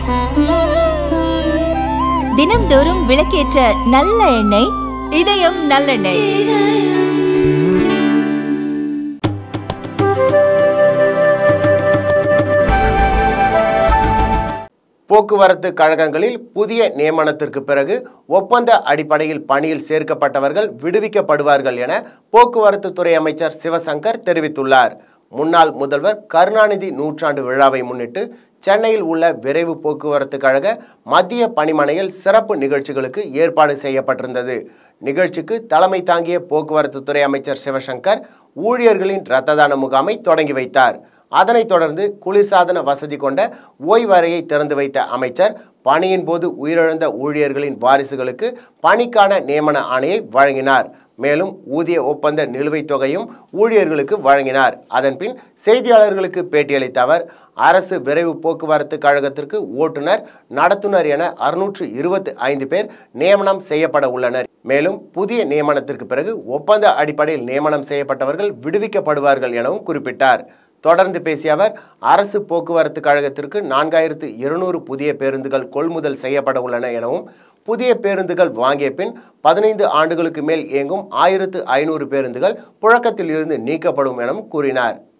தினம்தோறும் விளக்கேற்ற நல்ல எண்ணெய் இதயம் நல்லெண்ணெய் போக்குவரத்து கழகங்களில் புதிய நியமனத்திற்கு பிறகு ஒப்பந்த அடிப்படையில் பணியில் சேர்க்கப்பட்டவர்கள் விடுவிக்கப்படுவார்கள் என போக்குவரத்து துறை அமைச்சர் சிவசங்கர் தெரிவித்துள்ளார் முன்னாள் முதல்வர் கருணாநிதி நூற்றாண்டு விழாவை முன்னிட்டு சென்னையில் உள்ள விரைவு போக்குவரத்து கழக மத்திய பணிமனையில் சிறப்பு நிகழ்ச்சிகளுக்கு ஏற்பாடு செய்யப்பட்டிருந்தது நிகழ்ச்சிக்கு தலைமை தாங்கிய போக்குவரத்து துறை அமைச்சர் சிவசங்கர் ஊழியர்களின் இரத்த தான முகாமை தொடங்கி வைத்தார் அதனைத் தொடர்ந்து குளிர்சாதன வசதி கொண்ட ஓய்வறையை திறந்து வைத்த அமைச்சர் பணியின் போது உயிரிழந்த ஊழியர்களின் வாரிசுகளுக்கு பணிக்கான நியமன ஆணையை வழங்கினார் மேலும் ஊதிய ஒப்பந்த நிலுவைத் தொகையும் ஊழியர்களுக்கு வழங்கினார் அதன்பின் செய்தியாளர்களுக்கு பேட்டியளித்த அவர் அரசு விரைவு போக்குவரத்து கழகத்திற்கு ஓட்டுநர் நடத்துனர் என அறுநூற்று இருபத்தி ஐந்து பேர் நியமனம் செய்யப்பட உள்ளனர் மேலும் புதிய நியமனத்திற்கு பிறகு ஒப்பந்த அடிப்படையில் நியமனம் செய்யப்பட்டவர்கள் விடுவிக்கப்படுவார்கள் எனவும் குறிப்பிட்டார் தொடர்ந்து பேசிய அவர் அரசு போக்குவரத்து கழகத்திற்கு நான்காயிரத்து இருநூறு புதிய பேருந்துகள் கொள்முதல் செய்யப்பட உள்ளன எனவும் புதிய பேருந்துகள் வாங்கிய பின் பதினைந்து ஆண்டுகளுக்கு மேல் இயங்கும் ஆயிரத்து ஐநூறு பேருந்துகள் புழக்கத்தில் இருந்து நீக்கப்படும் எனவும் கூறினார்